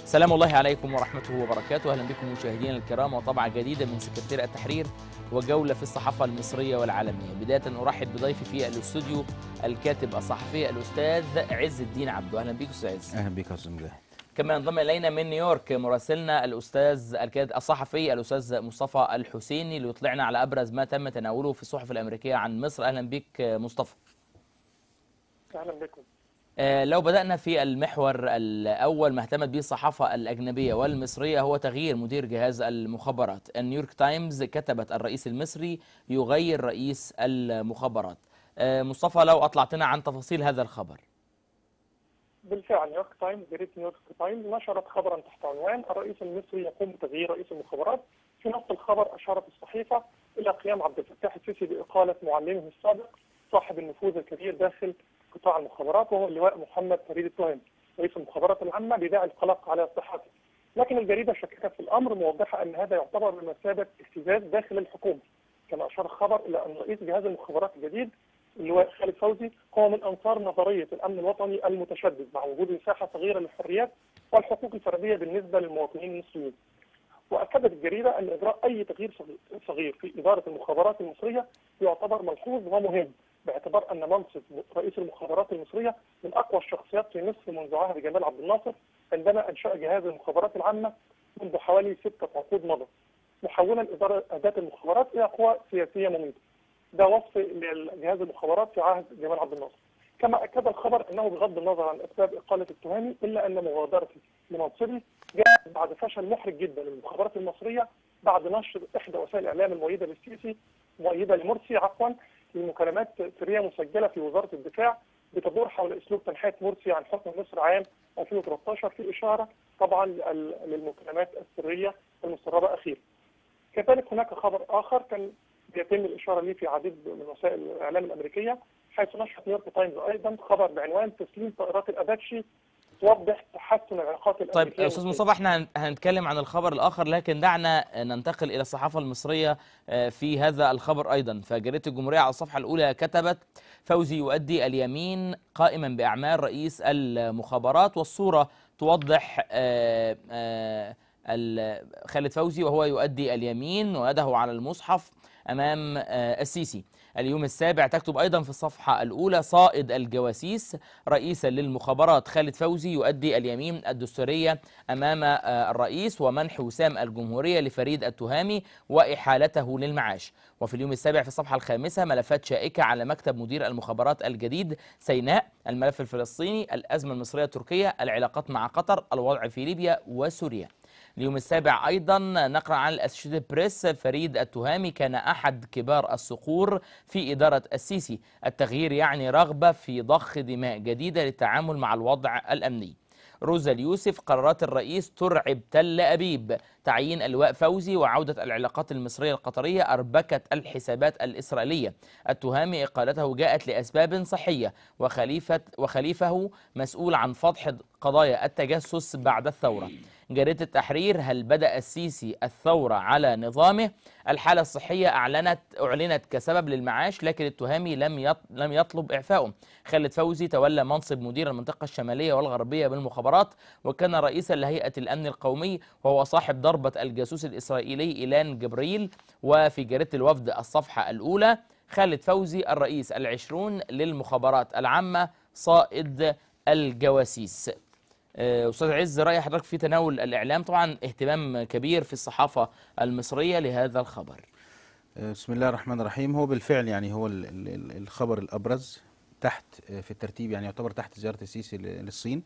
سلام الله عليكم ورحمته وبركاته اهلا بكم مشاهدينا الكرام وطبعة جديدة من سكرتير التحرير وجولة في الصحافة المصرية والعالمية بداية أرحب بضيفي في الاستوديو الكاتب الصحفي الأستاذ عز الدين عبده أهلا بك أستاذ عز اهلا بك يا استاذ مجاهد كما ينضم إلينا من نيويورك مراسلنا الأستاذ الكاتب الصحفي الأستاذ مصطفى الحسيني ليطلعنا على أبرز ما تم تناوله في الصحف الأمريكية عن مصر أهلا بك مصطفى اهلا بكم آه، لو بدأنا في المحور الأول ما اهتمت به الصحافة الأجنبية والمصرية هو تغيير مدير جهاز المخابرات النيويورك تايمز كتبت الرئيس المصري يغير رئيس المخابرات آه، مصطفى لو أطلعتنا عن تفاصيل هذا الخبر بالفعل نيويورك تايمز جريدة نيويورك تايمز نشرت خبرا تحت عنوان الرئيس المصري يقوم بتغيير رئيس المخابرات في نص الخبر اشارت الصحيفه الى قيام عبد الفتاح السيسي باقاله معلمه السابق صاحب النفوذ الكبير داخل قطاع المخابرات وهو اللواء محمد فريد التهامي رئيس المخابرات العامه بداعي القلق على صحته لكن الجريده شككت في الامر موضحه ان هذا يعتبر بمثابه ابتزاز داخل الحكومه كما اشار الخبر الى ان رئيس جهاز المخابرات الجديد اللواء خالد فوزي هو من انصار نظريه الامن الوطني المتشدد مع وجود مساحه صغيره للحريات والحقوق الفرديه بالنسبه للمواطنين المصريين. واكدت الجريده ان اجراء اي تغيير صغير- صغير في اداره المخابرات المصريه يعتبر ملحوظ ومهم باعتبار ان منصب رئيس المخابرات المصريه من اقوى الشخصيات في مصر منذ عهد جمال عبد الناصر عندما انشا جهاز المخابرات العامه منذ حوالي سته عقود مضت محولا اداره اداه المخابرات الى قوى سياسيه مميته. ده وصف لجهاز المخابرات في عهد جمال عبد الناصر. كما اكد الخبر انه بغض النظر عن اسباب اقاله التهامي الا ان مغادرته لمنصبه جاءت بعد فشل محرج جدا للمخابرات المصريه بعد نشر احدى وسائل الاعلام المؤيده للسيسي مؤيده لمرسي عفوا لمكالمات سريه مسجله في وزاره الدفاع بتدور حول اسلوب تنحيه مرسي عن حكم مصر عام 2013 في اشاره طبعا لل- للمكالمات السريه المسربه اخيرا. كذلك هناك خبر اخر كان بيتم الاشاره ليه في عديد من وسائل الاعلام الامريكيه حيث نشرت نيويورك تايمز ايضا خبر بعنوان تسليم طائرات الاباتشي توضح تحسن العلاقات طيب الامريكيه أستاذ المصرية. مصطفى احنا هن- هنتكلم عن الخبر الآخر لكن دعنا ننتقل إلى الصحافة المصرية آه، في هذا الخبر أيضا فجريدة الجمهورية على الصفحة الأولى كتبت فوزي يؤدي اليمين قائما بأعمال رئيس المخابرات والصورة توضح آه، آه، ال- خالد فوزي وهو يؤدي اليمين ويده على المصحف أمام آه، السيسي اليوم السابع تكتب أيضا في الصفحة الأولى صائد الجواسيس رئيسا للمخابرات خالد فوزي يؤدي اليمين الدستورية أمام آه، الرئيس ومنح وسام الجمهورية لفريد التهامي وإحالته للمعاش وفي اليوم السابع في الصفحة الخامسة ملفات شائكة على مكتب مدير المخابرات الجديد سيناء الملف الفلسطيني الأزمة المصرية التركية العلاقات مع قطر الوضع في ليبيا وسوريا اليوم السابع أيضا نقرأ عن الأسوشيتد بريس فريد التهامي كان أحد كبار الصقور في إدارة السيسي التغيير يعني رغبة في ضخ دماء جديدة للتعامل مع الوضع الأمني روزا اليوسف قرارات الرئيس ترعب تل أبيب تعيين اللواء فوزي وعودة العلاقات المصرية القطرية أربكت الحسابات الإسرائيلية التهامي إقالته جاءت لأسباب صحية وخليفة وخليفه مسؤول عن فضح قضايا التجسس بعد الثورة جريدة التحرير هل بدأ السيسي الثورة على نظامه الحالة الصحية أعلنت أعلنت كسبب للمعاش لكن التهامي لم يط... لم يطلب إعفائه خالد فوزي تولى منصب مدير المنطقة الشمالية والغربية بالمخابرات وكان رئيسا لهيئة الأمن القومي وهو صاحب ضربة الجاسوس الإسرائيلي إيلان جبريل وفي جريدة الوفد الصفحة الأولى خالد فوزي الرئيس العشرون للمخابرات العامة صائد الجواسيس آه، أستاذ عز رأي حضرتك في تناول الإعلام طبعا اهتمام كبير في الصحافة المصرية لهذا الخبر آه، بسم الله الرحمن الرحيم هو بالفعل يعني هو ال- ال- ال- الخبر الابرز تحت آه، في الترتيب يعني يعتبر تحت زياره السيسي ل- للصين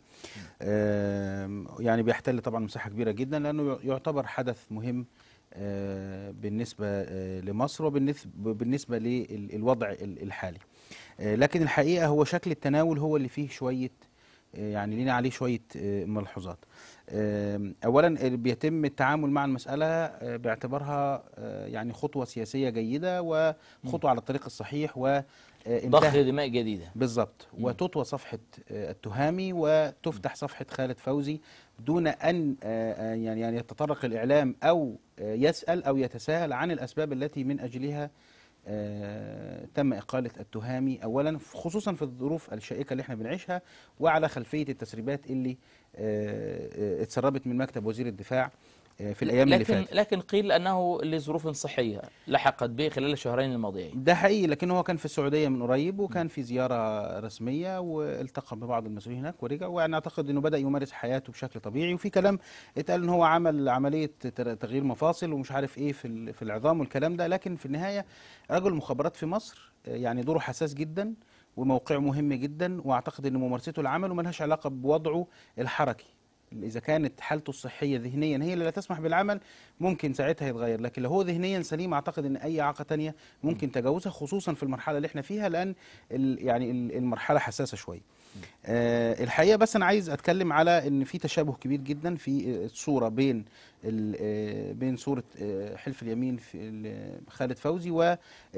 آم، يعني بيحتل طبعا مساحه كبيره جدا لانه يعتبر حدث مهم آه، بالنسبه آه، لمصر وبالنسبه بالنسبه للوضع ال- الحالي آه، لكن الحقيقه هو شكل التناول هو اللي فيه شويه آه، يعني لينا عليه شويه آه، ملحوظات آم، اولا بيتم التعامل مع المساله آه، باعتبارها آه، يعني خطوه سياسيه جيده وخطوه على الطريق الصحيح و آه، ضخ انتهى- دماء جديدة بالظبط مم. وتطوى صفحه آه، التهامي وتفتح صفحه خالد فوزي دون ان آه، آه، يعني يعني يتطرق الاعلام او آه، يسال او يتساءل عن الاسباب التي من اجلها آه، تم إقالة التهامي أولا خصوصا في الظروف الشائكة اللي احنا بنعيشها وعلى خلفية التسريبات اللي آه، آه، اتسربت من مكتب وزير الدفاع آه، في الأيام اللي لكن فاتت لكن قيل انه لظروف صحيه لحقت به خلال الشهرين الماضيين ده حقيقي لكن هو كان في السعوديه من قريب وكان في زياره رسميه والتقى ببعض المسؤولين هناك ورجع وانا اعتقد انه بدا يمارس حياته بشكل طبيعي وفي كلام اتقال ان هو عمل عمليه تر- تغيير مفاصل ومش عارف ايه في ال- في العظام والكلام ده لكن في النهايه رجل مخابرات في مصر آه، يعني دوره حساس جدا وموقعه مهم جدا واعتقد ان ممارسته العمل وملهاش علاقه بوضعه الحركي اذا كانت حالته الصحيه ذهنيا هي اللي لا تسمح بالعمل ممكن ساعتها يتغير لكن لو هو ذهنيا سليم اعتقد ان اي اعاقه تانية ممكن تجاوزها خصوصا في المرحله اللي احنا فيها لان ال- يعني ال- المرحله حساسه شويه آه الحقيقه بس انا عايز اتكلم على ان في تشابه كبير جدا في آه، الصوره بين ال- آه، بين صوره آه، حلف اليمين في ال- خالد فوزي وال-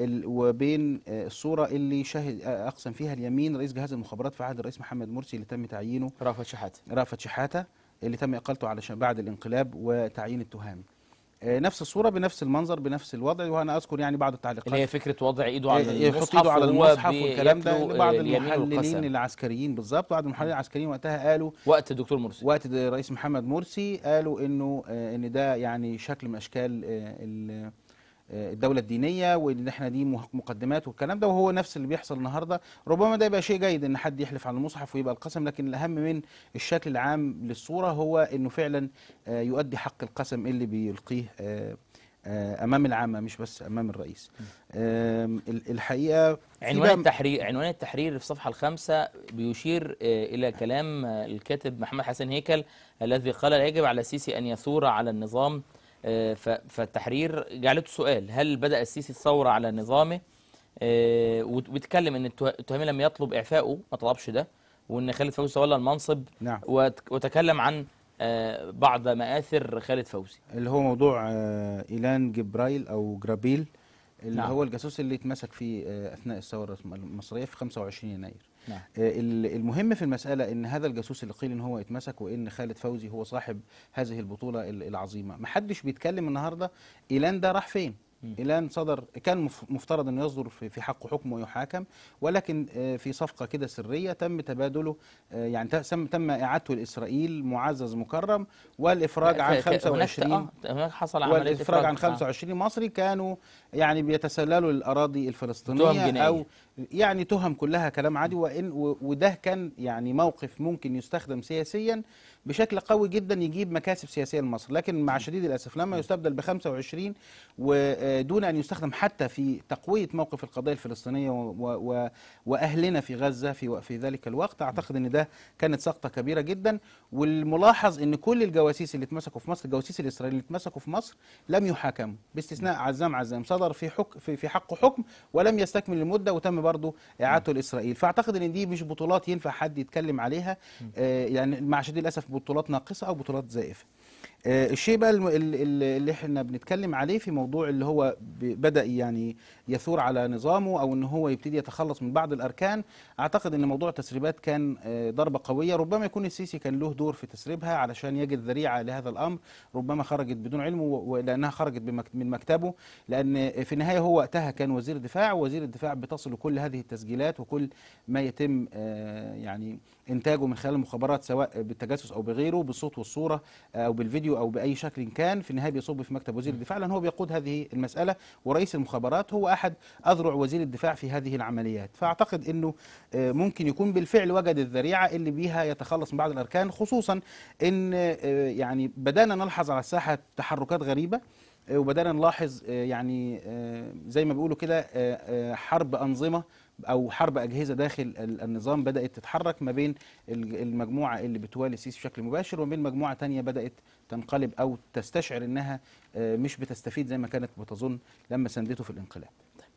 وبين آه، الصوره اللي شهد آه، اقسم فيها اليمين رئيس جهاز المخابرات في عهد الرئيس محمد مرسي اللي تم تعيينه رافت شحاته رأفت شحاتة اللي تم إقالته علشان بعد الانقلاب وتعيين التهامي آه، نفس الصورة بنفس المنظر بنفس الوضع وأنا أذكر يعني بعض التعليقات اللي هي فكره وضع ايده على آه، يحط المصحف ايده على وهو المصحف والكلام ده بيتلو، لبعض آه، اليمين المحللين والقسم. العسكريين بالظبط بعض المحللين العسكريين وقتها قالوا وقت الدكتور مرسي وقت ده الرئيس محمد مرسي قالوا انه آه، ان ده يعني شكل من اشكال آه، ال- آه، الدولة الدينية وان احنا دي مه- مقدمات والكلام ده وهو نفس اللي بيحصل النهارده ربما ده يبقى شيء جيد ان حد يحلف على المصحف ويبقى القسم لكن الاهم من الشكل العام للصورة هو انه فعلا آه، يؤدي حق القسم اللي بيلقيه آه، آه، امام العامة مش بس امام الرئيس آم، ال- الحقيقة في عنوان بقى- التحرير عنوان التحرير في الصفحه الخامسه بيشير آه، الى كلام آه، الكاتب محمد حسن هيكل الذي قال لا يجب على السيسي ان يثور على النظام آه، ف- فالتحرير جعلته سؤال هل بدا السيسي الثوره على نظامه آه، وت- وبيتكلم ان الته- التهامي لم يطلب اعفائه ما طلبش ده وان خالد فوزي تولى المنصب نعم وت- وتكلم عن آه، بعض مآثر خالد فوزي اللي هو موضوع آه، إيلان جبرايل أو جرابيل اللي نعم. هو الجاسوس اللي اتمسك في آه، أثناء الثورة المصرية في 25 يناير نعم آه، ال- المهم في المسألة إن هذا الجاسوس اللي قيل إن هو اتمسك وإن خالد فوزي هو صاحب هذه البطولة ال- العظيمة محدش بيتكلم النهاردة إيلان ده راح فين مم. إيلان صدر كان مف- مفترض أنه يصدر في في حقه حكم ويحاكم ولكن آه، في صفقة كده سرية تم تبادله آه، يعني تم تم إعادته لإسرائيل معزز مكرم والإفراج عن ف- ك- هناك 25 آه، هناك حصل عمليه والإفراج عن آه. 25 مصري كانوا يعني بيتسللوا الأراضي تهم الفلسطينية جنائية. أو يعني تهم كلها كلام عادي وإن و- وده كان يعني موقف ممكن يستخدم سياسيا بشكل قوي جدا يجيب مكاسب سياسية لمصر لكن مع شديد الأسف لما يستبدل ب 25 ودون أن يستخدم حتى في تقوية موقف القضية الفلسطينية و و وأهلنا في غزة في في ذلك الوقت أعتقد أن ده كانت سقطة كبيرة جدا والملاحظ أن كل الجواسيس اللي اتمسكوا في مصر الجواسيس الإسرائيليين اللي اتمسكوا في مصر لم يحاكموا باستثناء عزام عزام صدر في حك في, في حقه حكم ولم يستكمل المدة وتم برضه إعادته لإسرائيل فأعتقد أن دي مش بطولات ينفع حد يتكلم عليها آه يعني مع شديد الأسف بطولات ناقصة أو بطولات زائفة آه، الشيء بقى الم- ال- ال- اللي احنا بنتكلم عليه في موضوع اللي هو ب- بدأ يعني يثور على نظامه او ان هو يبتدي يتخلص من بعض الاركان اعتقد ان موضوع التسريبات كان آه، ضربة قوية ربما يكون السيسي كان له دور في تسريبها علشان يجد ذريعة لهذا الامر ربما خرجت بدون علمه و- ولانها خرجت بمك- من مكتبه لان في النهاية هو وقتها كان وزير دفاع ووزير الدفاع بتصل كل هذه التسجيلات وكل ما يتم آه، يعني انتاجه من خلال المخابرات سواء بالتجسس او بغيره بالصوت والصوره او بالفيديو او باي شكل كان في النهايه بيصب في مكتب وزير الدفاع لان هو بيقود هذه المساله ورئيس المخابرات هو احد اذرع وزير الدفاع في هذه العمليات فاعتقد انه آه، ممكن يكون بالفعل وجد الذريعه اللي بيها يتخلص من بعض الاركان خصوصا ان آه، يعني بدانا نلحظ على الساحه تحركات غريبه آه، وبدانا نلاحظ آه، يعني آه، زي ما بيقولوا كده آه، آه، حرب انظمه او حرب اجهزه داخل ال- النظام بدات تتحرك ما بين الج- المجموعه اللي بتوالي السيسي بشكل مباشر وما بين مجموعه تانية بدات تنقلب او تستشعر انها آه، مش بتستفيد زي ما كانت بتظن لما ساندته في الانقلاب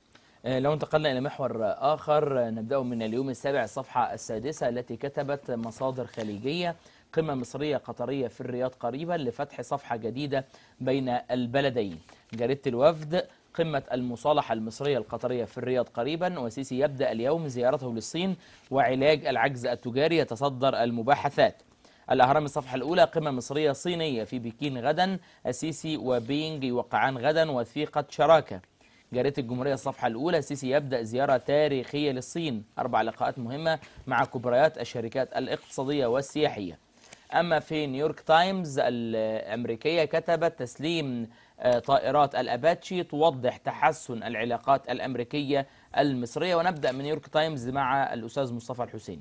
آه، لو انتقلنا إلى محور آه، آخر آه، نبدأ من اليوم السابع الصفحة السادسة التي كتبت مصادر خليجية قمة مصرية قطرية في الرياض قريبا لفتح صفحة جديدة بين البلدين جريدة الوفد قمة المصالحة المصرية القطرية في الرياض قريبا وسيسي يبدأ اليوم زيارته للصين وعلاج العجز التجاري يتصدر المباحثات الأهرام الصفحة الأولى قمة مصرية صينية في بكين غدا السيسي وبينج يوقعان غدا وثيقة شراكة جريدة الجمهورية الصفحة الأولى السيسي يبدأ زيارة تاريخية للصين أربع لقاءات مهمة مع كبريات الشركات الاقتصادية والسياحية أما في نيويورك تايمز الأمريكية كتبت تسليم آه، طائرات الأباتشي توضح تحسن العلاقات الأمريكية المصرية ونبدأ من نيويورك تايمز مع الأستاذ مصطفى الحسيني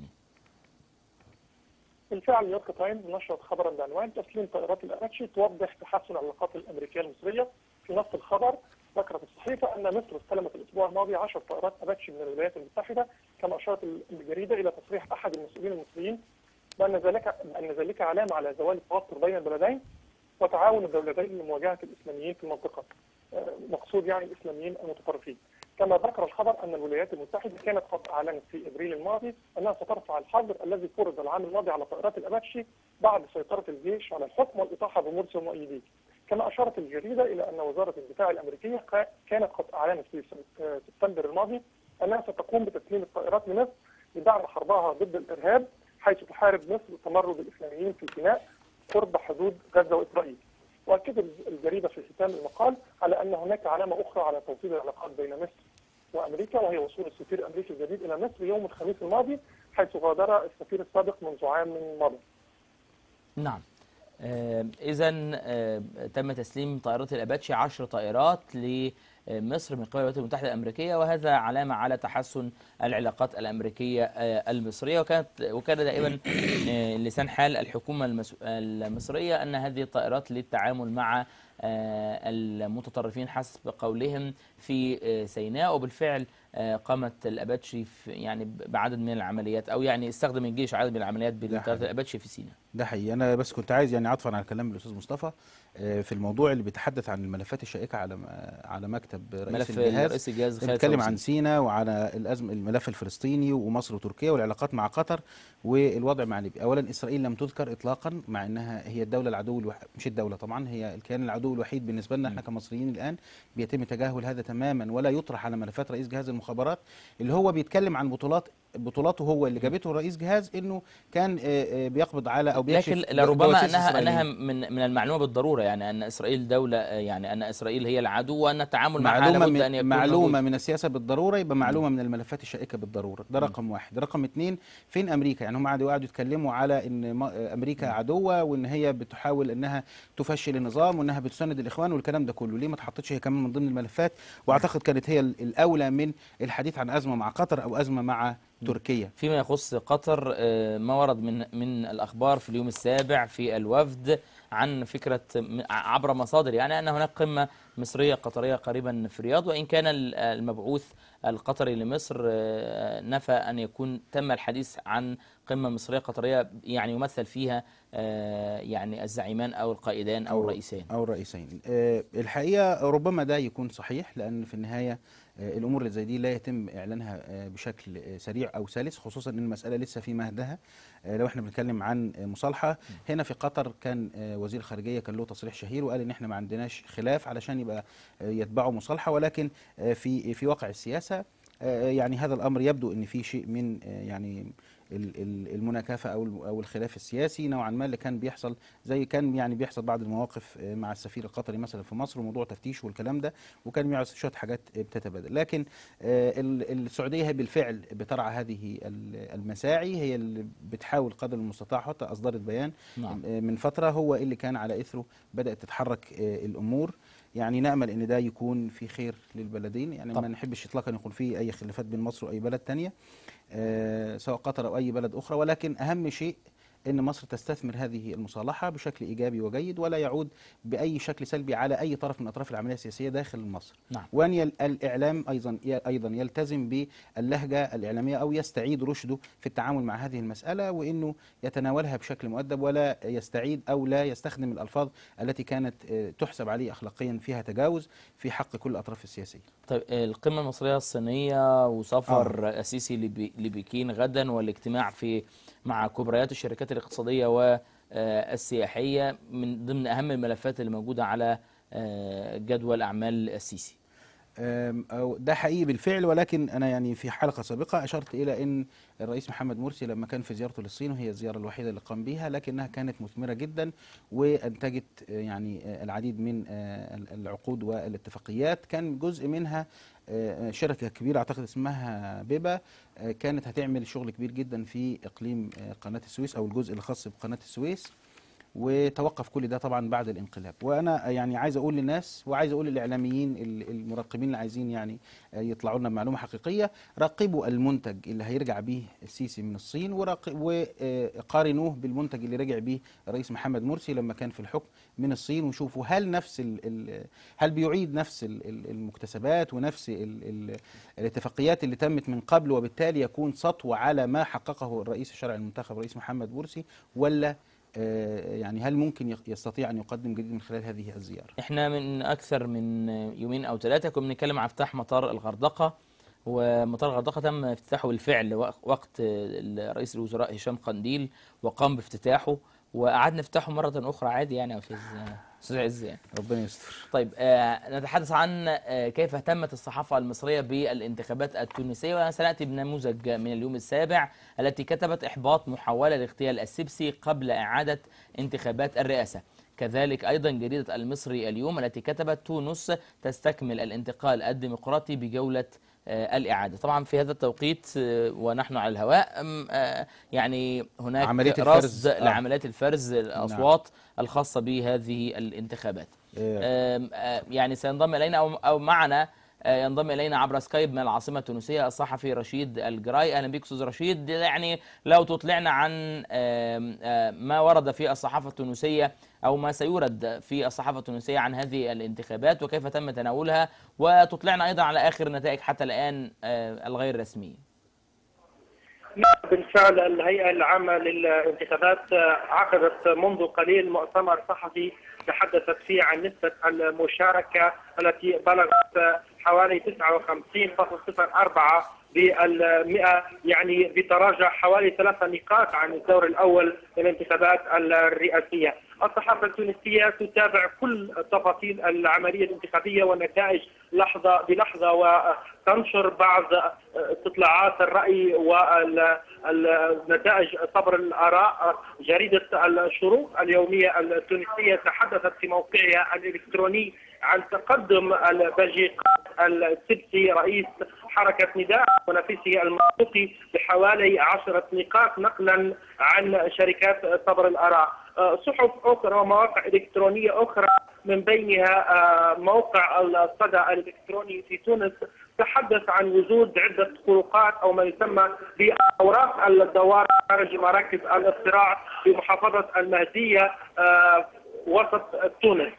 بالفعل نيويورك تايمز نشرت خبرا بعنوان تسليم طائرات الاباتشي توضح تحسن العلاقات الامريكيه المصريه في نص الخبر ذكرت الصحيفه ان مصر استلمت الاسبوع الماضي 10 طائرات اباتشي من الولايات المتحده كما اشارت الجريده الى تصريح احد المسؤولين المصريين بان ذلك بان ذلك علامه على زوال التوتر بين البلدين وتعاون الدولتين لمواجهه الاسلاميين في المنطقه آه، مقصود يعني الاسلاميين المتطرفين كما ذكر الخبر ان الولايات المتحده كانت قد اعلنت في ابريل الماضي انها سترفع الحظر الذي فرض العام الماضي على طائرات الاباتشي بعد سيطره الجيش على الحكم والاطاحه بمرسي ومؤيديه. كما اشارت الجريده الى ان وزاره الدفاع الامريكيه قا- كانت قد اعلنت في سب- آه، سبتمبر الماضي انها ستقوم بتسليم الطائرات لمصر لدعم حربها ضد الارهاب حيث تحارب مصر تمرد الاسلاميين في سيناء قرب حدود غزه واسرائيل. واكدت الجريده في ختام المقال على ان هناك علامه اخرى على توطيد العلاقات بين مصر وامريكا وهي وصول السفير الامريكي الجديد الى مصر يوم الخميس الماضي حيث غادر السفير السابق منذ عام مضى. نعم إذا تم تسليم طائرات الأباتشي 10 طائرات لمصر من قبل الولايات المتحدة الأمريكية وهذا علامة على تحسن العلاقات الأمريكية آه، المصرية وكانت وكان دائما آه، لسان حال الحكومة المس- المصرية أن هذه الطائرات للتعامل مع آه، المتطرفين حسب قولهم في آه، سيناء وبالفعل آه، قامت الأباتشي في- يعني بعدد من العمليات أو يعني استخدم الجيش عدد من العمليات بالطائرات حقيقي. الأباتشي في سيناء ده حقيقي انا بس كنت عايز يعني عطفا على كلام الاستاذ مصطفى آه، في الموضوع اللي بيتحدث عن الملفات الشائكه على على مكتب رئيس ملف الجهاز رئيس الجهاز خالد بنتكلم فوزي. عن سيناء وعلى الازمه الملف الفلسطيني ومصر وتركيا والعلاقات مع قطر والوضع مع ليبيا اولا اسرائيل لم تذكر اطلاقا مع انها هي الدوله العدو الوح... مش الدوله طبعا هي الكيان العدو الوحيد بالنسبه لنا احنا كمصريين الان بيتم تجاهل هذا تماما ولا يطرح على ملفات رئيس جهاز المخابرات اللي هو بيتكلم عن بطولات بطولاته هو اللي جابته رئيس جهاز انه كان آه، آه، بيقبض على او بيكشف لكن لربما جواسيس انها إسرائيليين. انها من من المعلومه بالضروره يعني ان اسرائيل دوله يعني ان اسرائيل هي العدو وان التعامل معها معلومة لابد ان من يكون معلومة موجود. من السياسة بالضرورة يبقى معلومة من الملفات الشائكة بالضرورة ده رقم واحد رقم اتنين فين أمريكا يعني هم قعدوا قعدوا يتكلموا على إن ما- أمريكا عدوة وإن هي بتحاول إنها تفشل النظام وإنها بتساند الإخوان والكلام ده كله ليه ما اتحطتش هي كمان من ضمن الملفات وأعتقد كانت هي ال- الأولى من الحديث عن أزمة مع قطر أو أزمة مع تركيا فيما يخص قطر آه، ما ورد من من الاخبار في اليوم السابع في الوفد عن فكره م- عبر مصادر يعني ان هناك قمه مصريه قطريه قريبا في الرياض وان كان ال- المبعوث القطري لمصر آه، نفى ان يكون تم الحديث عن قمه مصريه قطريه يعني يمثل فيها آه، يعني الزعيمان او القائدان او الرئيسين أو الرئيسين آه، الحقيقة ربما ده يكون صحيح لأن في النهاية آه، الأمور اللي زي دي لا يتم إعلانها آه، بشكل آه، سريع أو سلس خصوصا أن المسألة لسه في مهدها آه، لو احنا بنتكلم عن آه، مصالحة هنا في قطر كان آه، وزير الخارجية كان له تصريح شهير وقال إن احنا ما عندناش خلاف علشان يبقى آه، يتبعوا مصالحة ولكن آه، في في واقع السياسة آه، يعني هذا الأمر يبدو أن في شيء من آه، يعني ال- ال- المناكفه او الم- او الخلاف السياسي نوعا ما اللي كان بيحصل زي كان يعني بيحصل بعض المواقف آه، مع السفير القطري مثلا في مصر وموضوع تفتيش والكلام ده وكان بيحصل شويه حاجات آه، بتتبادل لكن آه، ال- السعوديه هي بالفعل بترعى هذه ال- المساعي هي اللي بتحاول قدر المستطاع حتى اصدرت بيان نعم. آه، من فتره هو اللي كان على اثره بدات تتحرك آه، الامور يعني نامل ان ده يكون في خير للبلدين يعني طب. ما نحبش اطلاقا يكون في اي خلافات بين مصر واي بلد تانية آه، سواء قطر او اي بلد اخرى ولكن اهم شيء ان مصر تستثمر هذه المصالحه بشكل ايجابي وجيد ولا يعود باي شكل سلبي على اي طرف من اطراف العمليه السياسيه داخل مصر نعم. وان يل الاعلام ايضا ايضا يلتزم باللهجه الاعلاميه او يستعيد رشده في التعامل مع هذه المساله وانه يتناولها بشكل مؤدب ولا يستعيد او لا يستخدم الالفاظ التي كانت آه، تحسب عليه اخلاقيا فيها تجاوز في حق كل الاطراف السياسيه طيب القمة المصرية الصينية وسفر السيسي لبي- لبكين غدا والاجتماع في مع كبريات الشركات الاقتصادية والسياحية من ضمن أهم الملفات اللي موجودة على آه، جدول أعمال السيسي أم، أو ده حقيقي بالفعل ولكن انا يعني في حلقه سابقه اشرت الى ان الرئيس محمد مرسي لما كان في زيارته للصين وهي الزياره الوحيده اللي قام بها لكنها كانت مثمره جدا وانتجت آه، يعني آه، العديد من آه، ال- العقود والاتفاقيات كان جزء منها آه، شركه كبيره اعتقد اسمها بيبا آه، كانت هتعمل شغل كبير جدا في اقليم آه، قناه السويس او الجزء الخاص بقناه السويس وتوقف كل ده طبعا بعد الانقلاب وانا يعني عايز اقول للناس وعايز اقول للاعلاميين ال- المراقبين اللي عايزين يعني آه، يطلعوا لنا بمعلومه حقيقيه راقبوا المنتج اللي هيرجع بيه السيسي من الصين وراق- وقارنوه بالمنتج اللي رجع بيه الرئيس محمد مرسي لما كان في الحكم من الصين وشوفوا هل نفس ال ال هل بيعيد نفس ال- ال- المكتسبات ونفس ال ال الاتفاقيات اللي تمت من قبل وبالتالي يكون سطوه على ما حققه الرئيس الشرعي المنتخب الرئيس محمد مرسي ولا آه، يعني هل ممكن يق- يستطيع ان يقدم جديد من خلال هذه الزياره؟ احنا من اكثر من يومين او ثلاثه كنا بنتكلم عن افتتاح مطار الغردقه ومطار الغردقه تم افتتاحه بالفعل وق- وقت رئيس الوزراء هشام قنديل وقام بافتتاحه وقعدنا نفتحه مره اخرى عادي يعني يا استاذ استاذ عز يعني ربنا يستر. طيب آه نتحدث عن آه كيف اهتمت الصحافة المصرية بالانتخابات التونسية وسنأتي بنموذج من اليوم السابع التي كتبت إحباط محاولة لاغتيال السبسي قبل إعادة انتخابات الرئاسة كذلك أيضا جريدة المصري اليوم التي كتبت تونس تستكمل الانتقال الديمقراطي بجولة آه، الإعادة طبعا في هذا التوقيت آه، ونحن على الهواء أم، آه، يعني هناك عملية رصد الفرز، آه. لعمليات الفرز الأصوات الخاصة بهذه الانتخابات آه، آم، آه، يعني سينضم الينا او او معنا آه، ينضم الينا عبر سكايب من العاصمه التونسيه الصحفي رشيد الجراي اهلا بك استاذ رشيد يعني لو تطلعنا عن آم، آه، ما ورد في الصحافه التونسيه او ما سيورد في الصحافه التونسيه عن هذه الانتخابات وكيف تم تناولها وتطلعنا ايضا على اخر النتائج حتى الان آه، الغير رسميه نعم بالفعل الهيئة العامة للانتخابات عقدت منذ قليل مؤتمر صحفي تحدثت فيه عن نسبة المشاركة التي بلغت حوالي 59.04 بالمئة يعني بتراجع حوالي ثلاثة نقاط عن الدور الأول من الانتخابات الرئاسية الصحافة التونسية تتابع كل تفاصيل العملية الانتخابية والنتائج لحظة بلحظة وتنشر بعض استطلاعات الرأي والنتائج صبر الآراء جريدة الشروق اليومية التونسية تحدثت في موقعها الإلكتروني عن تقدم البلجيقات السبسي رئيس حركة نداء ونفسه المنطقي بحوالي عشرة نقاط نقلا عن شركات صبر الآراء صحف أخرى ومواقع إلكترونية أخرى من بينها موقع الصدى الإلكتروني في تونس تحدث عن وجود عدة خروقات أو ما يسمى بأوراق الدوار خارج مراكز الاقتراع في محافظة المهدية وسط تونس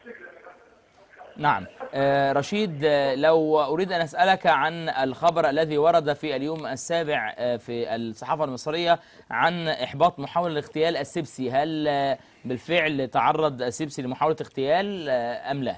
نعم آه، رشيد آه، لو أريد أن أسألك عن الخبر الذي ورد في اليوم السابع آه، في الصحافة المصرية عن إحباط محاولة اغتيال السبسي هل آه، بالفعل تعرض السبسي لمحاولة اغتيال آه، أم لا؟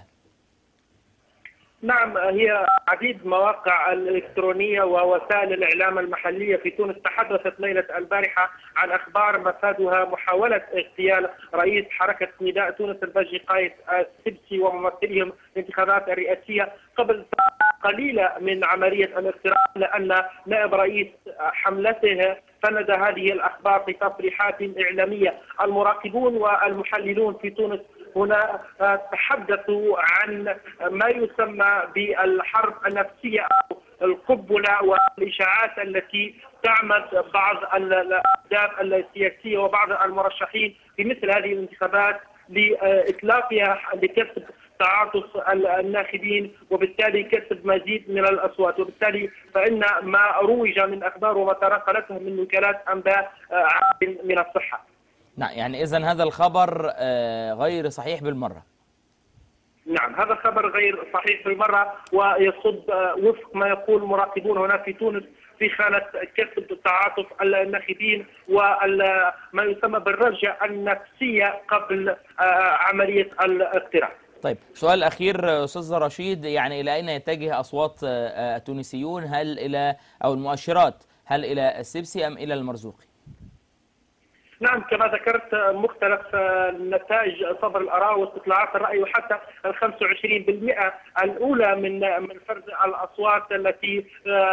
نعم هي عديد مواقع الإلكترونية ووسائل الإعلام المحلية في تونس تحدثت ليلة البارحة عن أخبار مفادها محاولة اغتيال رئيس حركة نداء تونس الباجي قايد السبسي وممثلهم الانتخابات الرئاسية قبل قليلة من عملية الاغتراب لأن نائب رئيس حملته سند هذه الأخبار في تصريحات إعلامية المراقبون والمحللون في تونس هنا تحدثوا عن ما يسمى بالحرب النفسية أو القبلة والإشاعات التي تعمد بعض الأحزاب السياسية وبعض المرشحين في مثل هذه الانتخابات لإتلافها لكسب تعاطف الناخبين وبالتالي كسب مزيد من الاصوات وبالتالي فان ما روج من اخبار وما تناقلته من وكالات انباء عام من الصحه. نعم يعني إذا هذا الخبر آه، غير صحيح بالمرة نعم هذا الخبر غير صحيح بالمره ويصب وفق ما يقول مراقبون هنا في تونس في خانه كسب تعاطف الناخبين وما يسمى بالرجع النفسيه قبل عمليه الاقتراع. طيب سؤال أخير أستاذ رشيد يعني إلى أين يتجه أصوات آه، التونسيون هل إلى أو المؤشرات هل إلى السبسي أم إلى المرزوقي؟ نعم كما ذكرت مختلف نتائج صدر الاراء واستطلاعات الراي وحتى ال 25% الاولى من من فرز الاصوات التي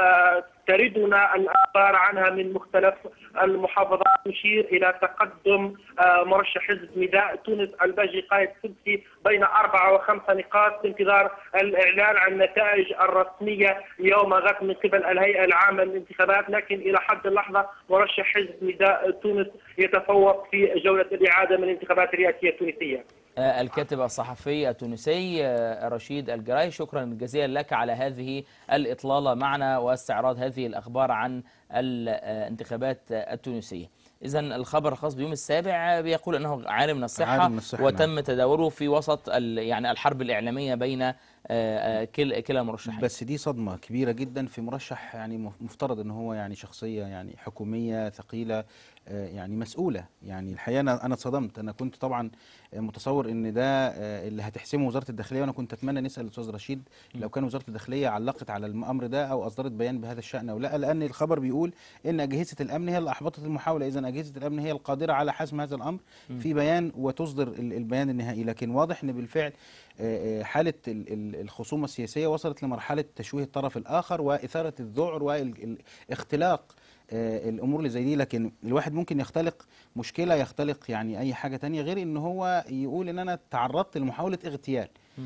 تردنا الاخبار عنها من مختلف المحافظات تشير الى تقدم مرشح حزب نداء تونس الباجي قائد سدسي بين اربعه وخمسه نقاط في انتظار الاعلان عن النتائج الرسميه يوم غد من قبل الهيئه العامه للانتخابات لكن الى حد اللحظه مرشح حزب نداء تونس يتفوق في جوله الاعاده من الانتخابات الرئاسيه التونسيه. الكاتب الصحفي التونسي رشيد الجراي شكرا جزيلا لك على هذه الإطلالة معنا واستعراض هذه الأخبار عن الانتخابات التونسية إذا الخبر الخاص بيوم السابع بيقول أنه عالم من الصحة, عالم من الصحة، وتم نعم. تداوله في وسط ال- يعني الحرب الإعلامية بين آه، كل كلا المرشحين بس دي صدمة كبيرة جدا في مرشح يعني مف- مفترض ان هو يعني شخصية يعني حكومية ثقيلة آه، يعني مسؤولة يعني الحقيقة انا انا اتصدمت انا كنت طبعا آه، متصور ان ده آه، اللي هتحسمه وزارة الداخلية وانا كنت اتمنى نسأل الاستاذ رشيد لو كان وزارة الداخلية علقت على الامر ده او اصدرت بيان بهذا الشأن او لا لان الخبر بيقول ان اجهزة الامن هي اللي احبطت المحاولة اذا اجهزة الامن هي القادرة على حسم هذا الامر في بيان وتصدر ال- البيان النهائي لكن واضح ان بالفعل آه، آه، حالة ال- ال- الخصومة السياسية وصلت لمرحلة تشويه الطرف الآخر وإثارة الذعر والاختلاق الأمور اللي زي دي لكن الواحد ممكن يختلق مشكلة يختلق يعني أي حاجة تانية غير إن هو يقول إن أنا تعرضت لمحاولة اغتيال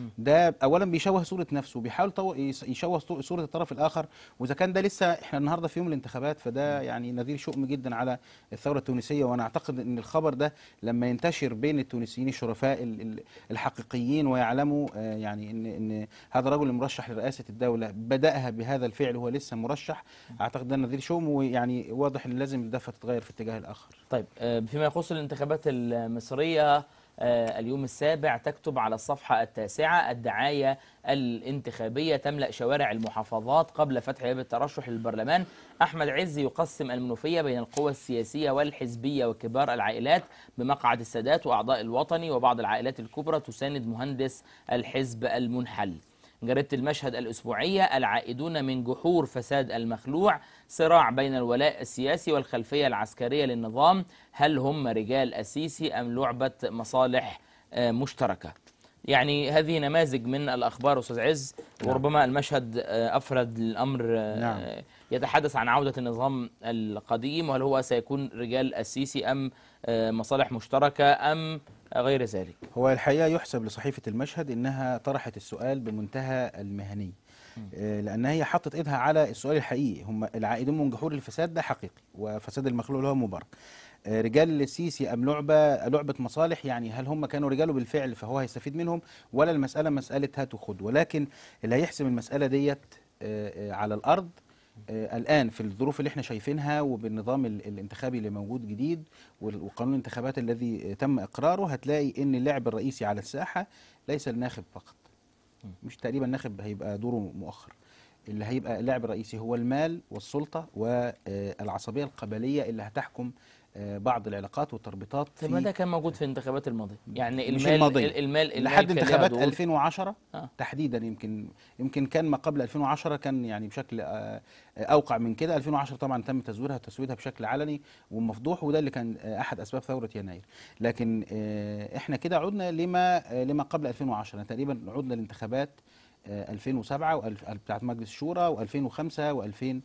ده اولا بيشوه صوره نفسه بيحاول طو... يس- يشوه صو- صوره الطرف الاخر واذا كان ده لسه احنا النهارده في يوم الانتخابات فده يعني نذير شؤم جدا على الثوره التونسيه وانا اعتقد ان الخبر ده لما ينتشر بين التونسيين الشرفاء ال- ال- الحقيقيين ويعلموا آه، يعني ان ان هذا الرجل المرشح لرئاسه الدوله بداها بهذا الفعل وهو لسه مرشح اعتقد ده نذير شؤم ويعني واضح ان لازم الدفه تتغير في اتجاه الاخر طيب آه، فيما يخص الانتخابات المصرية آه، اليوم السابع تكتب على الصفحة التاسعة الدعاية الانتخابية تملأ شوارع المحافظات قبل فتح باب الترشح للبرلمان أحمد عز يقسم المنوفية بين القوى السياسية والحزبية وكبار العائلات بمقعد السادات وأعضاء الوطني وبعض العائلات الكبرى تساند مهندس الحزب المنحل جريدة المشهد الأسبوعية العائدون من جحور فساد المخلوع صراع بين الولاء السياسي والخلفية العسكرية للنظام هل هم رجال السيسي أم لعبة مصالح آه، مشتركة يعني هذه نماذج من الأخبار أستاذ عز نعم. وربما المشهد آه، أفرد الأمر آه، نعم. يتحدث عن عودة النظام القديم وهل هو سيكون رجال السيسي أم آه، مصالح مشتركة أم غير ذلك هو الحقيقة يحسب لصحيفة المشهد إنها طرحت السؤال بمنتهى المهنية آه، لأن هي حطت إيدها على السؤال الحقيقي هم العائدون من جحور الفساد ده حقيقي وفساد المخلوق اللي هو مبارك آه، رجال السيسي أم لعبة لعبة مصالح يعني هل هم كانوا رجاله بالفعل فهو هيستفيد منهم ولا المسألة مسألة هات وخد ولكن اللي هيحسم المسألة ديت آه، آه، على الأرض آه، الآن في الظروف اللي احنا شايفينها وبالنظام ال- الانتخابي اللي موجود جديد وال- وقانون الانتخابات الذي آه، تم إقراره هتلاقي إن اللعب الرئيسي على الساحة ليس الناخب فقط مش تقريبا الناخب هيبقى دوره مؤخر اللي هيبقى اللاعب الرئيسي هو المال والسلطة والعصبية القبلية اللي هتحكم آه، بعض العلاقات والتربيطات طب ما في ده كان موجود في الانتخابات الماضية يعني مش المال الماضية. المال, المال لحد كان لها انتخابات دور. 2010 آه. تحديدا يمكن يمكن كان ما قبل 2010 كان يعني بشكل آه، آه، اوقع من كده 2010 طبعا تم تزويرها وتسويدها بشكل علني ومفضوح وده اللي كان آه، احد اسباب ثوره يناير لكن آه، احنا كده عدنا لما آه، لما قبل 2010 يعني تقريبا عدنا لانتخابات آه، 2007 وألف- بتاعت مجلس الشورى و2005 و2000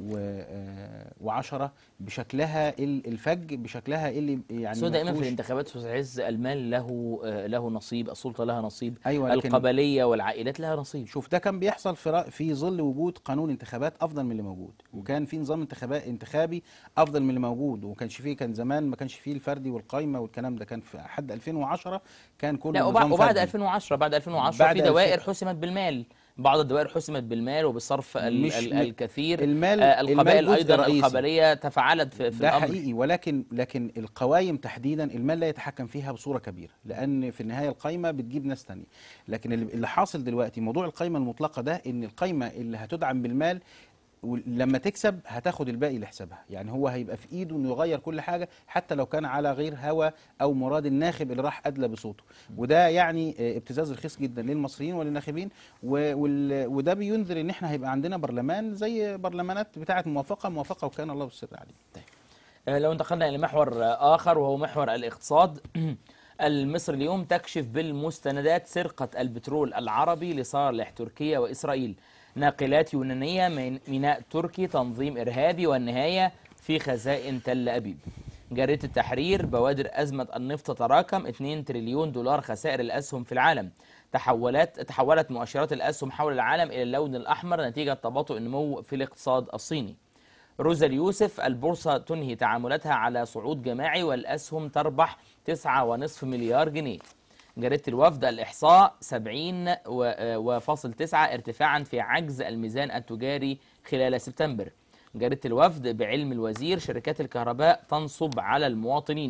و10 بشكلها ال- الفج بشكلها اللي يعني بس هو دائما في مفهوش- الانتخابات استاذ عز المال له آه، له نصيب السلطه لها نصيب ايوه لكن القبليه والعائلات لها نصيب شوف ده كان بيحصل في رأ- في ظل وجود قانون انتخابات افضل من اللي موجود وكان في نظام انتخابات انتخابي افضل من اللي موجود وما كانش فيه كان زمان ما كانش فيه الفردي والقايمه والكلام ده كان في حد 2010 كان كله لا نظام وبعد, وبعد فردي. 2010 بعد 2010 بعد في 2000 دوائر حسمت بالمال بعض الدوائر حسمت بالمال وبالصرف ال مش ال م- الكثير المال آه، المال القبائل جزء ايضا رئيسي. القبليه تفاعلت في, في ده الامر حقيقي ولكن لكن القوائم تحديدا المال لا يتحكم فيها بصوره كبيره لان في النهايه القايمه بتجيب ناس تانية لكن اللي اللي حاصل دلوقتي موضوع القايمه المطلقه ده ان القايمه اللي هتدعم بالمال ولما تكسب هتاخد الباقي لحسابها يعني هو هيبقى في ايده انه يغير كل حاجه حتى لو كان على غير هوى او مراد الناخب اللي راح ادلى بصوته وده يعني آه، ابتزاز رخيص جدا للمصريين وللناخبين و- وال- وده بينذر ان احنا هيبقى عندنا برلمان زي برلمانات بتاعه موافقه موافقه وكان الله بالسر عليه آه، لو انتقلنا إلى محور آه، آخر وهو محور الاقتصاد المصر اليوم تكشف بالمستندات سرقة البترول العربي لصالح تركيا وإسرائيل ناقلات يونانية من ميناء تركي تنظيم إرهابي والنهاية في خزائن تل أبيب جريدة التحرير بوادر أزمة النفط تراكم 2 تريليون دولار خسائر الأسهم في العالم تحولات تحولت مؤشرات الأسهم حول العالم إلى اللون الأحمر نتيجة تباطؤ النمو في الاقتصاد الصيني روزا اليوسف البورصة تنهي تعاملاتها على صعود جماعي والأسهم تربح 9.5 مليار جنيه جريدة الوفد الإحصاء 70 وفاصل 9 ارتفاعا في عجز الميزان التجاري خلال سبتمبر جريدة الوفد بعلم الوزير شركات الكهرباء تنصب على المواطنين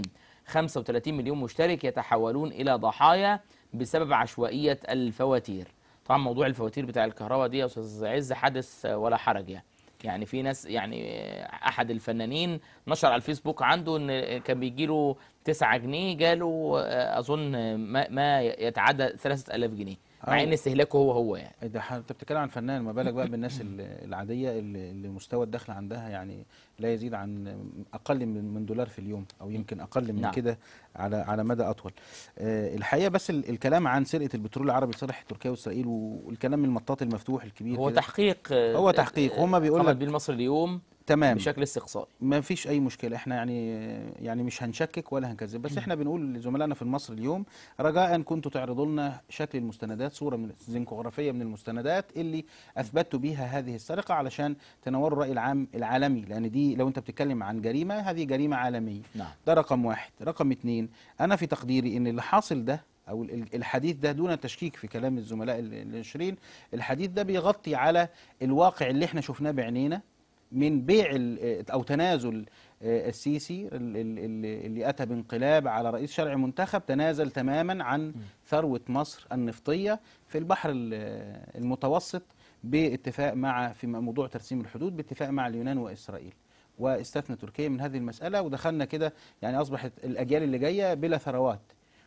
35 مليون مشترك يتحولون إلى ضحايا بسبب عشوائية الفواتير طبعا موضوع الفواتير بتاع الكهرباء دي يا أستاذ عز حدث ولا حرج يعني يعني في ناس يعني احد الفنانين نشر على الفيسبوك عنده ان كان بيجي له 9 جنيه جاله اظن ما, ما يتعدى 3000 جنيه مع أو- ان استهلاكه هو هو يعني ده ح- انت بتتكلم عن فنان ما بالك بقى بالناس ال- العاديه اللي اللي مستوى الدخل عندها يعني لا يزيد عن اقل من من دولار في اليوم او يمكن اقل من نعم. كده على على مدى اطول. آه، الحقيقه بس ال- الكلام عن سرقه البترول العربي لصالح تركيا واسرائيل والكلام من المطاط المفتوح الكبير هو كده. تحقيق هو تحقيق. هما بيقول خبر لك- بيه المصري اليوم تمام بشكل استقصائي ما فيش اي مشكله احنا يعني يعني مش هنشكك ولا هنكذب بس احنا بنقول لزملائنا في مصر اليوم رجاء كنتوا تعرضوا لنا شكل المستندات صوره من زنكوغرافيه من المستندات اللي اثبتوا بيها هذه السرقه علشان تنوروا الراي العام العالمي لان دي لو انت بتتكلم عن جريمه هذه جريمه عالميه نعم ده رقم واحد رقم اتنين انا في تقديري ان اللي حاصل ده او ال- ال- الحديث ده دون تشكيك في كلام الزملاء ال- الناشرين الحديث ده بيغطي على الواقع اللي احنا شفناه بعينينا من بيع ال- او تنازل آه، السيسي ال- ال- ال- اللي اتى بانقلاب على رئيس شرعي منتخب تنازل تماما عن ثروه مصر النفطيه في البحر ال- المتوسط باتفاق مع في موضوع ترسيم الحدود باتفاق مع اليونان واسرائيل واستثنى تركيا من هذه المساله ودخلنا كده يعني اصبحت الاجيال اللي جايه بلا ثروات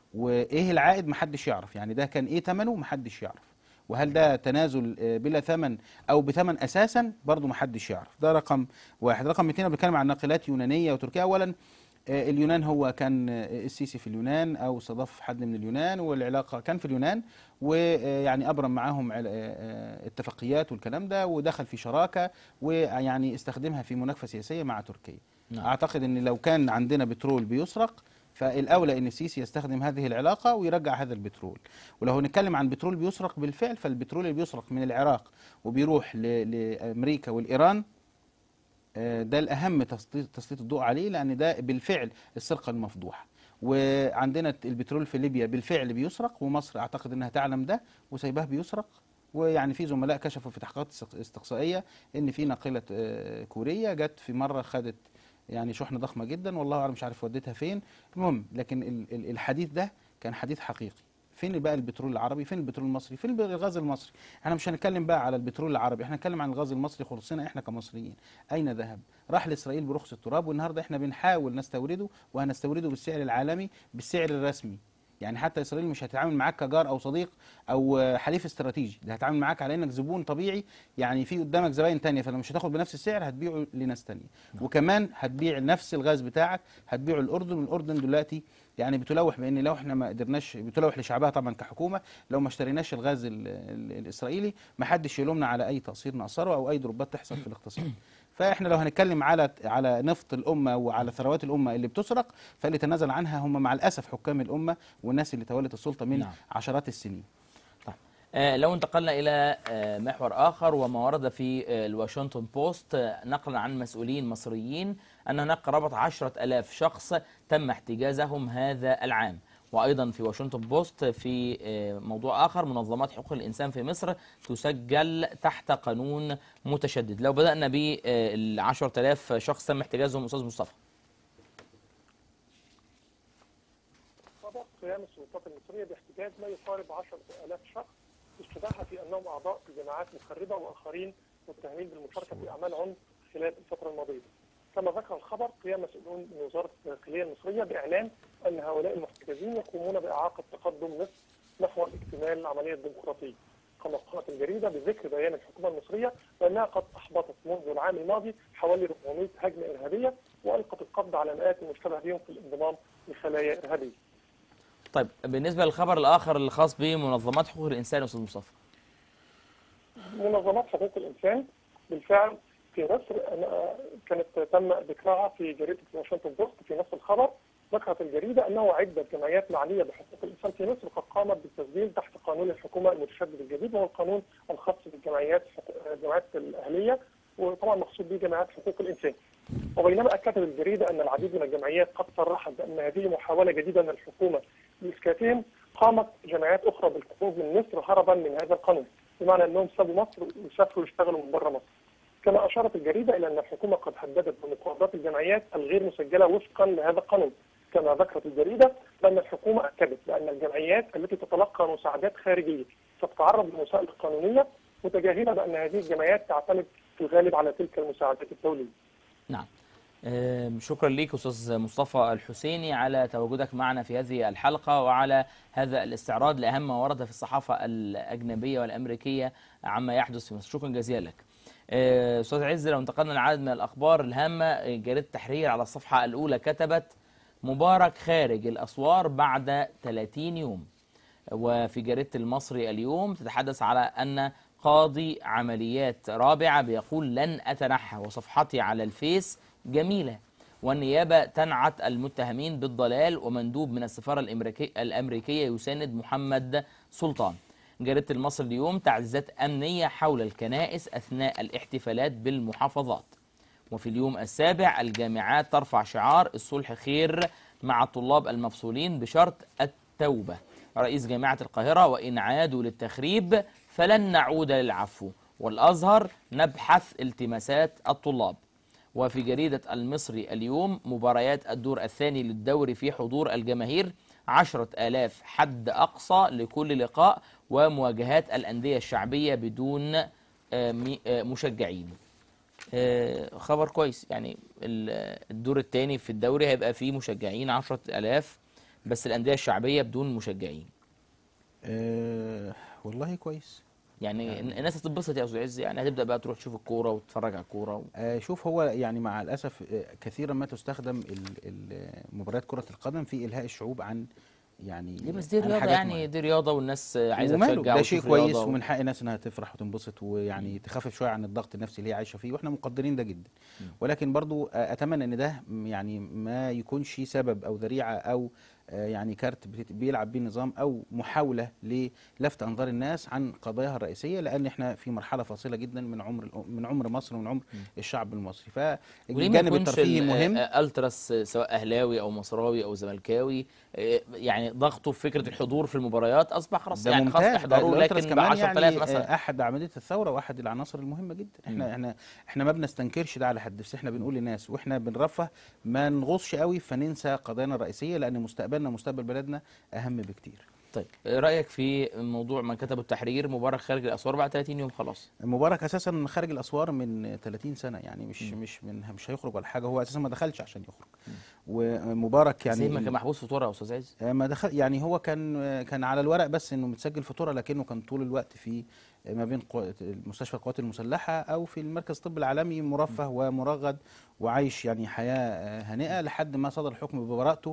وايه العائد محدش يعرف يعني ده كان ايه ثمنه محدش يعرف وهل ده تنازل آه، بلا ثمن او بثمن اساسا برضه محدش يعرف ده رقم واحد رقم اثنين أنا بتكلم عن ناقلات يونانيه وتركيا اولا آه، اليونان هو كان آه، السيسي في اليونان او استضاف حد من اليونان والعلاقه كان في اليونان ويعني ابرم معاهم عل- آه، آه، اتفاقيات والكلام ده ودخل في شراكه ويعني استخدمها في مناكفه سياسيه مع تركيا نعم. اعتقد ان لو كان عندنا بترول بيسرق فالاولى ان السيسي يستخدم هذه العلاقه ويرجع هذا البترول ولو هنتكلم عن بترول بيسرق بالفعل فالبترول اللي بيسرق من العراق وبيروح ل- لامريكا والايران آه، ده الاهم تسليط تسليط الضوء عليه لان ده بالفعل السرقه المفضوحه وعندنا البترول في ليبيا بالفعل بيسرق ومصر اعتقد انها تعلم ده وسايباه بيسرق ويعني في زملاء كشفوا في تحقيقات استق- استقصائيه ان في ناقله آه، كوريه جت في مره خدت يعني شحنه ضخمه جدا والله اعلم مش عارف وديتها فين المهم لكن ال- ال- الحديث ده كان حديث حقيقي فين بقى البترول العربي فين البترول المصري فين الب- الغاز المصري احنا مش هنتكلم بقى على البترول العربي احنا هنتكلم عن الغاز المصري خلصنا احنا كمصريين اين ذهب راح لاسرائيل برخص التراب والنهارده احنا بنحاول نستورده وهنستورده بالسعر العالمي بالسعر الرسمي يعني حتى اسرائيل مش هتتعامل معاك كجار او صديق او آه، حليف استراتيجي ده هتعامل معاك على انك زبون طبيعي يعني في قدامك زباين تانية فلو مش هتاخد بنفس السعر هتبيعه لناس تانية وكمان هتبيع نفس الغاز بتاعك هتبيعه الاردن والاردن دلوقتي يعني بتلوح بان لو احنا ما قدرناش بتلوح لشعبها طبعا كحكومه لو ما اشتريناش الغاز ال ال الاسرائيلي ما حدش يلومنا على اي تقصير نقصره او اي ضربات تحصل في الاقتصاد فاحنا لو هنتكلم على على نفط الامه وعلى ثروات الامه اللي بتسرق فاللي تنازل عنها هم مع الاسف حكام الامه والناس اللي تولت السلطه من نعم. عشرات السنين طيب آه، لو انتقلنا إلى آه، محور آخر وما ورد في آه، الواشنطن بوست آه، نقلا عن مسؤولين مصريين أن هناك قرابة عشرة ألاف شخص تم احتجازهم هذا العام وأيضا في واشنطن بوست في آه، موضوع آخر منظمات حقوق الإنسان في مصر تسجل تحت قانون متشدد لو بدأنا بالعشرة ألاف شخص تم احتجازهم أستاذ مصطفى سبق قيام السلطات المصريه باحتجاز ما يقارب 10000 شخص اشتباهها في انهم اعضاء في جماعات مخربه واخرين متهمين بالمشاركه في اعمال عنف خلال الفتره الماضيه. كما ذكر الخبر قيام مسؤولون من وزاره الداخليه المصريه باعلان ان هؤلاء المحتجزين يقومون باعاقه تقدم مصر نحو اكتمال العمليه الديمقراطيه. قامت قناه الجريده بذكر بيان الحكومه المصريه بانها قد احبطت منذ العام الماضي حوالي 400 هجمه ارهابيه والقت القبض على مئات المشتبه بهم في الانضمام لخلايا ارهابيه. طيب بالنسبه للخبر الاخر الخاص بمنظمات حقوق الانسان يا استاذ مصطفى منظمات حقوق الانسان بالفعل في مصر أنا- كانت تم ذكرها في جريده واشنطن بوست في نفس الخبر ذكرت الجريده انه عده جمعيات معنيه بحقوق الانسان في مصر قد قامت بالتسجيل تحت قانون الحكومه المتشدد الجديد وهو القانون الخاص بالجمعيات حقوق- الجمعيات الاهليه وطبعا مقصود به جمعيات حقوق الانسان. وبينما اكدت الجريده ان العديد من الجمعيات قد صرحت بان هذه محاوله جديده من الحكومه لاسكاتهم قامت جمعيات اخرى بالخروج من مصر هربا من هذا القانون بمعنى انهم سابوا مصر وسافروا يشتغلوا من بره مصر. كما اشارت الجريده الى ان الحكومه قد هددت بمقاضاه الجمعيات الغير مسجله وفقا لهذا القانون. كما ذكرت الجريده بان الحكومه اكدت بان الجمعيات التي تتلقى مساعدات خارجيه ستتعرض للمساءله القانونيه متجاهله بان هذه الجمعيات تعتمد في الغالب على تلك المساعدات الدوليه. نعم آم، شكرا ليك استاذ مصطفى الحسيني على تواجدك معنا في هذه الحلقه وعلى هذا الاستعراض لاهم ما ورد في الصحافه الاجنبيه والامريكيه عما يحدث في مصر شكرا جزيلا لك آه، استاذ عز لو انتقلنا لعدد من الاخبار الهامه آه، جريده التحرير على الصفحه الاولى كتبت مبارك خارج الاسوار بعد 30 يوم وفي جريدة المصري اليوم تتحدث على أن قاضي عمليات رابعة بيقول لن أتنحى وصفحتي على الفيس جميلة والنيابة تنعت المتهمين بالضلال ومندوب من السفارة الأمريكي الأمريكية يساند محمد سلطان جريدة المصري اليوم تعزيزات أمنية حول الكنائس أثناء الاحتفالات بالمحافظات وفي اليوم السابع الجامعات ترفع شعار الصلح خير مع الطلاب المفصولين بشرط التوبة رئيس جامعة القاهرة وإن عادوا للتخريب فلن نعود للعفو والأزهر نبحث التماسات الطلاب وفي جريدة المصري اليوم مباريات الدور الثاني للدوري في حضور الجماهير عشرة آلاف حد أقصى لكل لقاء ومواجهات الأندية الشعبية بدون آه، مي- آه، مشجعين آه، خبر كويس يعني ال- الدور الثاني في الدوري هيبقى فيه مشجعين عشرة آلاف بس الأندية الشعبية بدون مشجعين آه والله كويس يعني الناس هتتبسط يا أستاذ عز يعني هتبدأ بقى تروح تشوف الكورة وتتفرج على الكورة و... آه شوف هو يعني مع الاسف آه كثيرا ما تستخدم ال- ال- مباريات كره القدم في الهاء الشعوب عن يعني ليه بس دي عن رياضة حاجات يعني معينة. دي رياضة والناس عايزة وماله تشجع ده شيء وتشوف كويس رياضة و- ومن حق الناس انها تفرح وتنبسط ويعني تخفف شويه عن الضغط النفسي اللي هي عايشه فيه واحنا مقدرين ده جدا ولكن برضو آه، اتمنى ان ده م- يعني ما يكونش سبب او ذريعه او آه، يعني كارت بت- بيلعب بيه النظام او محاوله للفت انظار الناس عن قضاياها الرئيسيه لان احنا في مرحله فاصله جدا من عمر الأ- من عمر مصر ومن عمر الشعب المصري وليه ما فالجانب يكونش الترفيهي ال- مهم آه، التراس آه، سواء اهلاوي او مصراوي او زملكاوي آه، يعني ضغطه في فكره الحضور في المباريات اصبح خلاص ده يعني خلاص ممتاز ده احضروا الألتراس لكن ب كمان 10000 يعني مثلا آه، احد عمليه الثوره واحد العناصر المهمه جدا احنا احنا احنا ما بنستنكرش ده على حد بس احنا بنقول للناس واحنا بنرفه ما نغوصش قوي فننسى قضايانا الرئيسيه لان مستقبلنا مستقبل بلدنا اهم بكتير طيب آه، رايك في موضوع ما كتبه التحرير مبارك خارج الاسوار بعد 30 يوم خلاص مبارك اساسا خارج الاسوار من 30 سنه يعني مش مش من مش هيخرج ولا حاجه هو اساسا ما دخلش عشان يخرج ومبارك يعني زي ما يعني كان محبوس في طوره يا استاذ عز آه، ما دخل يعني هو كان آه، كان على الورق بس انه متسجل في طوره لكنه كان طول الوقت في آه، ما بين قوات- مستشفى القوات المسلحه او في المركز الطبي العالمي مرفه ومرغد وعايش يعني حياه آه، هانئه لحد ما صدر الحكم ببراءته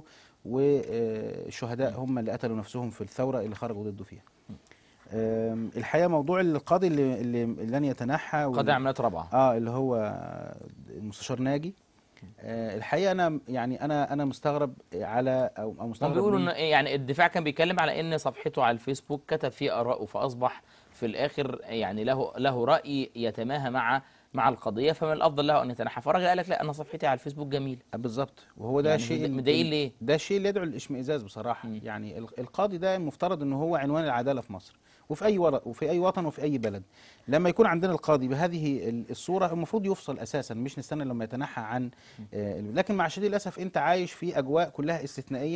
والشهداء هم اللي قتلوا نفسهم في الثوره اللي خرجوا ضده فيها. آم، الحقيقه موضوع القاضي اللي, اللي لن يتنحى قاضي واللي- عمليات رابعه اه اللي هو المستشار ناجي آه الحقيقه انا يعني انا انا مستغرب على او او هم مستغرب بيقولوا من- ان يعني الدفاع كان بيتكلم على ان صفحته على الفيسبوك كتب فيه اراءه فاصبح في الاخر يعني له له راي يتماهى مع مع القضيه فمن الافضل له ان يتنحى فالراجل قال لك لا انا صفحتي على الفيسبوك جميله آه، بالظبط وهو ده يعني شيء مد- مضايقين ليه؟ ده شيء اللي يدعو للاشمئزاز بصراحه مم. يعني ال- القاضي ده المفترض ان هو عنوان العداله في مصر وفي اي ورق وفي اي وطن وفي اي بلد لما يكون عندنا القاضي بهذه ال- الصوره المفروض يفصل اساسا مش نستنى لما يتنحى عن آه، ال- لكن مع شديد الاسف انت عايش في اجواء كلها استثنائيه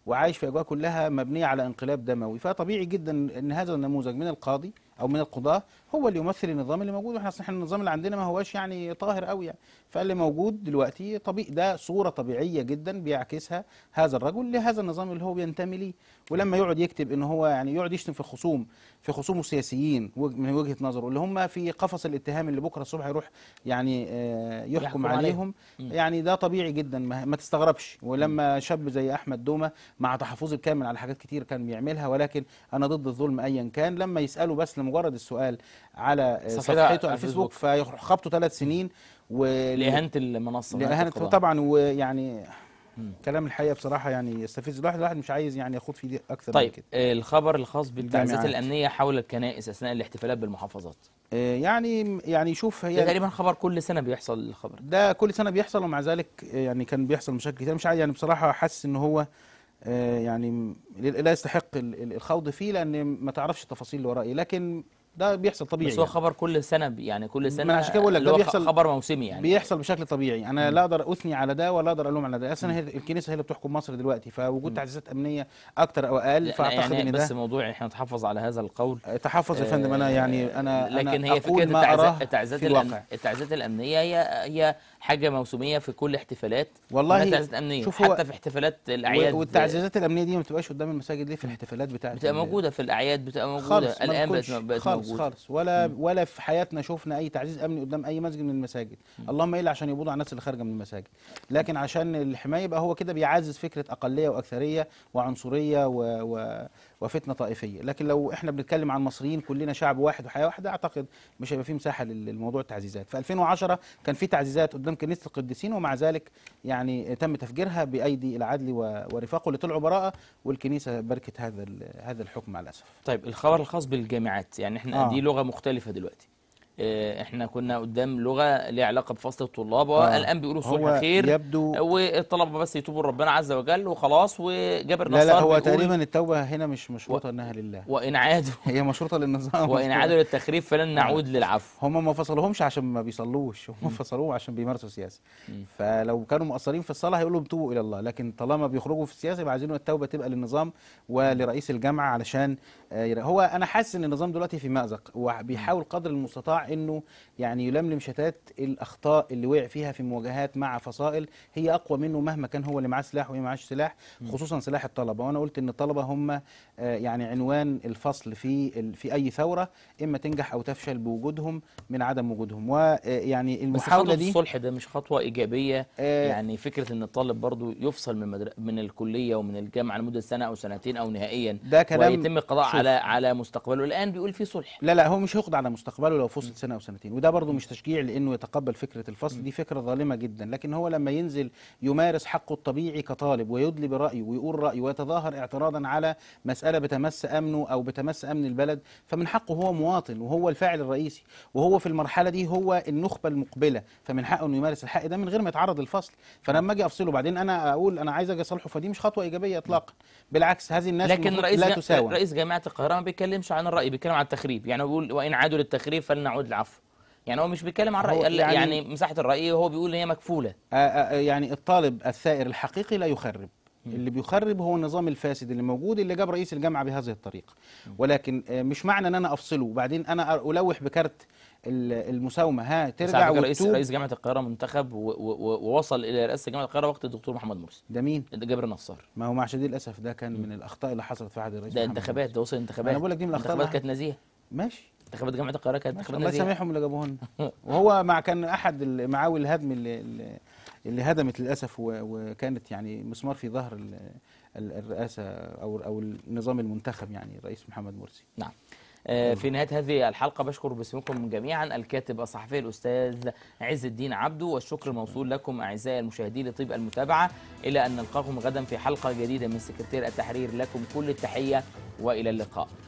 وعايش في اجواء كلها مبنيه على انقلاب دموي فطبيعي جدا ان هذا النموذج من القاضي او من القضاه هو اللي يمثل النظام اللي موجود واحنا اصلا النظام اللي عندنا ما هواش يعني طاهر قوي يعني فاللي موجود دلوقتي طبيعي ده صوره طبيعيه جدا بيعكسها هذا الرجل لهذا النظام اللي هو بينتمي ليه ولما يقعد يكتب ان هو يعني يقعد يشتم في خصوم في خصومه السياسيين وج- من وجهه نظره اللي هم في قفص الاتهام اللي بكره الصبح يروح يعني آه، يحكم, يحكم عليهم عليهم. يعني ده طبيعي جدا ما, ما تستغربش ولما شاب زي احمد دومه مع تحفظي الكامل على حاجات كتير كان بيعملها ولكن انا ضد الظلم ايا كان لما يسالوا بس لمجرد السؤال على آه، صفحته صفحته على على الفيسبوك الفيسبوك. فيروح خبطه ثلاث سنين و لاهانه المنصه لإهانة القضاء. طبعا ويعني مم. كلام الحقيقه بصراحه يعني يستفز الواحد الواحد مش عايز يعني يخوض فيه اكثر من طيب كده آه، الخبر الخاص بالتعزيات الجامعات. الامنيه حول الكنائس اثناء الاحتفالات بالمحافظات آه، يعني يعني شوف ده هي تقريبا خبر كل سنه بيحصل الخبر ده كل سنه بيحصل ومع ذلك آه، يعني كان بيحصل مشاكل كتير مش عايز يعني بصراحه حاسس ان هو آه، يعني م- لا يستحق ال- ال- الخوض فيه لان ما تعرفش التفاصيل اللي ورائي لكن ده بيحصل طبيعي بس هو يعني. خبر كل سنه بي- يعني كل سنه عشان كده بقول لك اللي ده هو خ- بيحصل- خبر موسمي يعني بيحصل بشكل طبيعي انا لا اقدر اثني على ده ولا اقدر الوم على ده اصلا هي الكنيسه هي اللي بتحكم مصر دلوقتي فوجود تعزيزات امنيه اكتر او اقل لا، فاعتقد يعني ان بس ده موضوع احنا نتحفظ على هذا القول تحفظ يا فندم انا يعني انا لكن أنا هي أقول فكره ما أراه التعزيات التعزيات في الأم... الواقع التعزيات الامنيه هي هي حاجه موسميه في كل احتفالات والله إنها تعزيات امنيه شوف هو- حتى في احتفالات الاعياد و- والتعزيزات الامنيه دي ما بتبقاش قدام المساجد ليه في الاحتفالات بتاعت بتبقى ال- موجوده في الاعياد بتبقى موجوده خالص ما الان بقت بتكونش. بقت خالص موجوده خالص ولا ولا في حياتنا شفنا اي تعزيز امني قدام اي مسجد من المساجد اللهم الا عشان يقبضوا على الناس اللي خارجه من المساجد لكن عشان الحمايه يبقى هو كده بيعزز فكره اقليه واكثريه وعنصريه و... و... وفتنه طائفيه لكن لو احنا بنتكلم عن مصريين كلنا شعب واحد وحياه واحده اعتقد مش هيبقى في مساحه لل- للموضوع التعزيزات في 2010 كان في تعزيزات قدام كنيسه القديسين ومع ذلك يعني تم تفجيرها بايدي العدل و... ورفاقه اللي طلعوا براءه والكنيسه بركت هذا ال... هذا الحكم مع الاسف طيب الخبر الخاص بالجامعات يعني احنا آه. دي لغه مختلفه دلوقتي اه، احنا كنا قدام لغه ليها علاقه بفصل الطلاب آه. والان بيقولوا هو صلح خير يبدو والطلبه بس يتوبوا لربنا عز وجل وخلاص وجابر لا لا نصار هو بيقول تقريبا التوبه هنا مش مشروطه انها لله وان عادوا هي مشروطه للنظام وان عادوا للتخريب فلن نعود للعفو هم ما فصلوهمش عشان ما بيصلوش هم فصلوهم عشان بيمارسوا سياسه مم. فلو كانوا مقصرين في الصلاه هيقولوا توبوا الى الله لكن طالما بيخرجوا في السياسه يبقى عايزين التوبه تبقى للنظام ولرئيس الجامعه علشان آه، يرا- هو انا حاسس ان النظام دلوقتي في مأزق وبيحاول قدر المستطاع انه يعني يلملم شتات الاخطاء اللي وقع فيها في مواجهات مع فصائل هي اقوى منه مهما كان هو اللي معاه سلاح وهي معاش سلاح خصوصا سلاح الطلبه وانا قلت ان الطلبه هم آه، يعني عنوان الفصل في ال- في اي ثوره اما تنجح او تفشل بوجودهم من عدم وجودهم ويعني بس المحاوله خطوه دي الصلح ده مش خطوه ايجابيه آه، يعني فكره ان الطالب برضو يفصل من مدر... من الكليه ومن الجامعه لمده سنه او سنتين او نهائيا ده كلام ويتم القضاء شوف. على على مستقبله الان بيقول في صلح لا لا هو مش هيقضي على مستقبله لو فصل سنه او سنتين وده برضه مش تشجيع لانه يتقبل فكره الفصل دي فكره ظالمه جدا لكن هو لما ينزل يمارس حقه الطبيعي كطالب ويدلي برايه ويقول رايه ويتظاهر اعتراضا على مساله بتمس امنه او بتمس امن البلد فمن حقه هو مواطن وهو الفاعل الرئيسي وهو في المرحله دي هو النخبه المقبله فمن حقه انه يمارس الحق ده من غير ما يتعرض للفصل فلما اجي افصله بعدين انا اقول انا عايز اجي اصالحه فدي مش خطوه ايجابيه اطلاقا بالعكس هذه الناس لكن المفروض رئيس لا جا... تساوم رئيس جامعه القاهره ما بيتكلمش عن الراي بيتكلم عن التخريب يعني هو بيقول وان عادوا للتخريب فلنعود للعفو يعني هو مش بيتكلم عن هو الراي قال يعني- يعني, يعني مساحه الراي هو بيقول ان هي مكفوله آه، آه، يعني الطالب الثائر الحقيقي لا يخرب اللي بيخرب هو النظام الفاسد اللي موجود اللي جاب رئيس الجامعه بهذه الطريقه ولكن آه، مش معنى ان انا افصله وبعدين انا الوح بكارت ال- المساومه ها بس ترجع على فكره رئيس وتتوب رئيس جامعه القاهره منتخب و... و... و... ووصل الى رئاسه جامعه القاهره وقت الدكتور محمد مرسي ده مين ده جابر نصار ما هو مع شديد الاسف ده كان من الاخطاء اللي حصلت في عهد الرئيس ده محمد انتخابات مرسي. ده وصل انتخابات أنا بقول لك دي من الأخطاء انتخابات اللي- كانت نزيهه ماشي انتخابات جامعه القاهره كانت ماشي انتخابات الله نزيهه يسامحهم اللي جابوهن وهو مع كان احد المعاول الهدم اللي, اللي- اللي هدمت للاسف و- وكانت يعني مسمار في ظهر ال- ال- الرئاسه او او النظام المنتخب يعني الرئيس محمد مرسي نعم آه، في نهايه هذه الحلقه بشكر باسمكم جميعا الكاتب الصحفي الاستاذ عز الدين عبده والشكر موصول لكم اعزائي المشاهدين لطيب المتابعه الى ان نلقاكم غدا في حلقه جديده من سكرتير التحرير لكم كل التحيه والى اللقاء